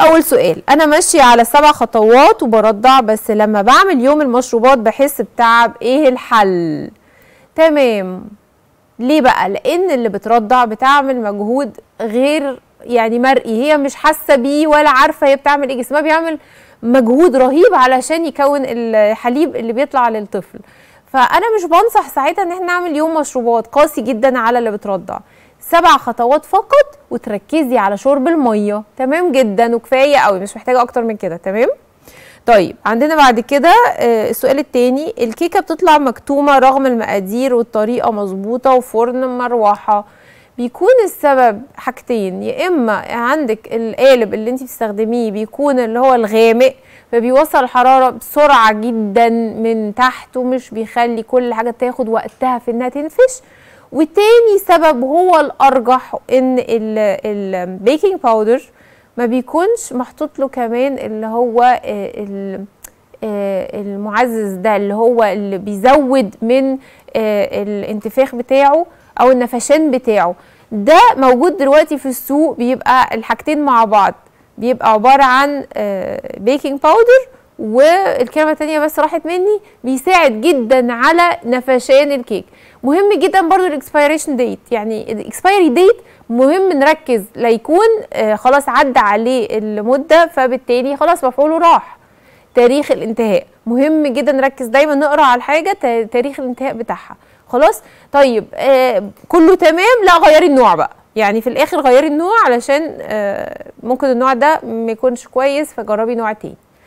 اول سؤال انا ماشيه على سبع خطوات وبرضع بس لما بعمل يوم المشروبات بحس بتعب ايه الحل تمام ليه بقى لان اللي بترضع بتعمل مجهود غير يعني مرئي هي مش حاسه بيه ولا عارفه هي بتعمل ايه جسمها بيعمل مجهود رهيب علشان يكون الحليب اللي بيطلع للطفل فانا مش بنصح ساعتها ان احنا نعمل يوم مشروبات قاسي جدا على اللي بترضع سبع خطوات فقط وتركزي على شرب الميه تمام جدا وكفايه قوي مش محتاجه اكتر من كده تمام طيب عندنا بعد كده آه السؤال التاني الكيكه بتطلع مكتومه رغم المقادير والطريقه مظبوطه وفرن مروحه بيكون السبب حاجتين يا اما عندك القالب اللي انت بتستخدميه بيكون اللي هو الغامق فبيوصل الحراره بسرعه جدا من تحت ومش بيخلي كل حاجه تاخد وقتها في انها تنفش والتاني سبب هو الارجح ان البيكنج باودر ما بيكونش محطوط له كمان اللي هو المعزز ده اللي هو اللي بيزود من الانتفاخ بتاعه او النفشان بتاعه ده موجود دلوقتي في السوق بيبقى الحاجتين مع بعض بيبقى عباره عن بيكنج باودر والكلمه التانية بس راحت مني بيساعد جدا على نفشان الكيك مهم جدا برضو الاكسبيريشن ديت يعني الاكسبيري ديت مهم نركز لا يكون آه خلاص عدى عليه المده فبالتالي خلاص مفعوله راح تاريخ الانتهاء مهم جدا نركز دايما نقرا على الحاجه تاريخ الانتهاء بتاعها خلاص طيب آه كله تمام لا غيري النوع بقى يعني في الاخر غيري النوع علشان آه ممكن النوع ده ما يكونش كويس فجربي نوع تاني